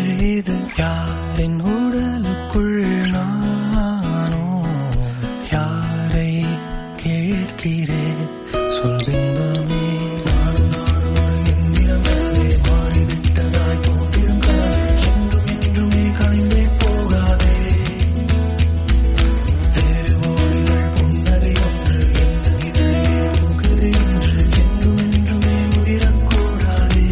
இது யாரின் உடலுக்குள் நானோ யாரை கேட்கிறேன் சொல் பிம்பமே நானும் நானும் என்னிடமிருந்தே மாறிவிட்டதாய் தோன்றிடும் கனவு என்றும் என்றுமே கலைந்தே போகாதே வேறு ஓடிகள் புன்னகை ஒன்று எந்த இதழிலே போகுது என்று என்றும் என்றுமே முதிரக்கூடாதே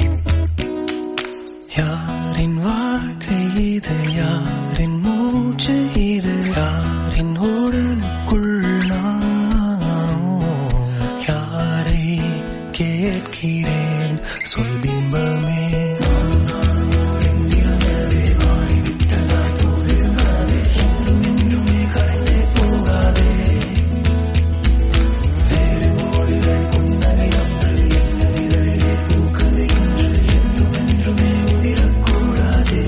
யாரின் வாழ்க்கை இது யாரின் மூச்சு இது யாரின் உடலுக்குள் நானோ யாரை கேட்கிறேன் சொல் பிம்பமே போகாதே வேறு ஓடிகள் புன்னகை ஒன்று எந்த இதழிலே பூக்குது என்று என்றும் என்றுமே உதிரக்கூடாதே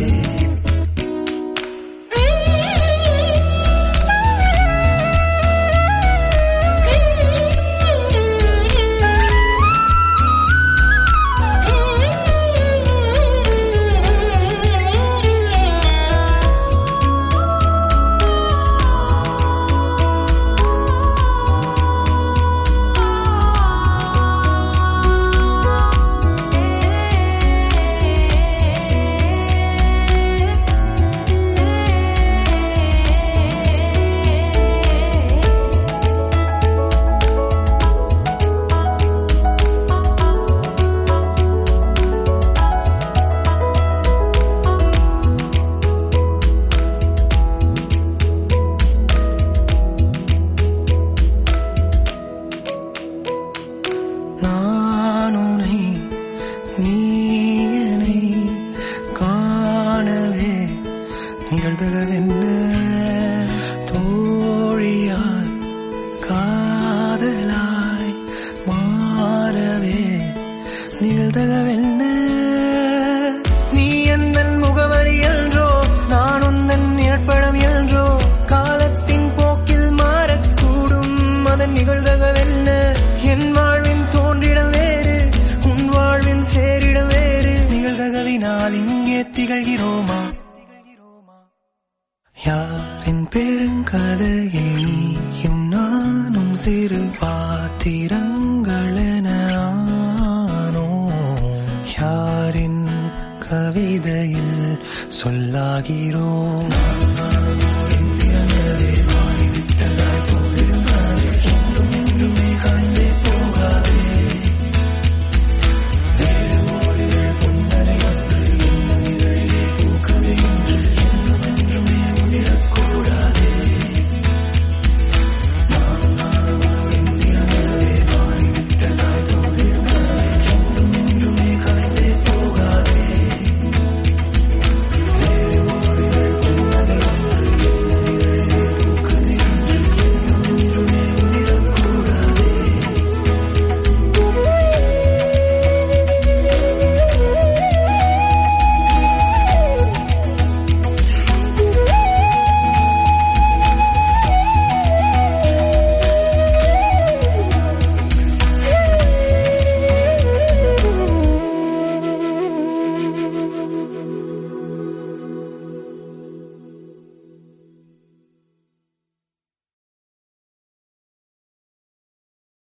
நான் உனை நீ என்னை காணவே நிகழ்தகவென்ன தோழியால் காதலாய் மாறவே நிகழ்தகவென்ன நீ எந்தன் முகவரி என்றோ நான் உந்தன் நிழற்படம் என்றோ காலத்தின் போக்கில் மாறக்கூடும் அதன் நிகழ்தகவென்ன என் வாழ்வின் தோன்றிடம் வேறு உன் வாழ்வின் சேரிடம் வேறு நிகழ்தகவினால் இங்கே திகழ்கிறோமா யாரின் பெருங்கதையில் நீயும் நானும் சிறு பாத்திரங்களென ஆனோ யாரின் கவிதையில் சொல்லாகிறோம்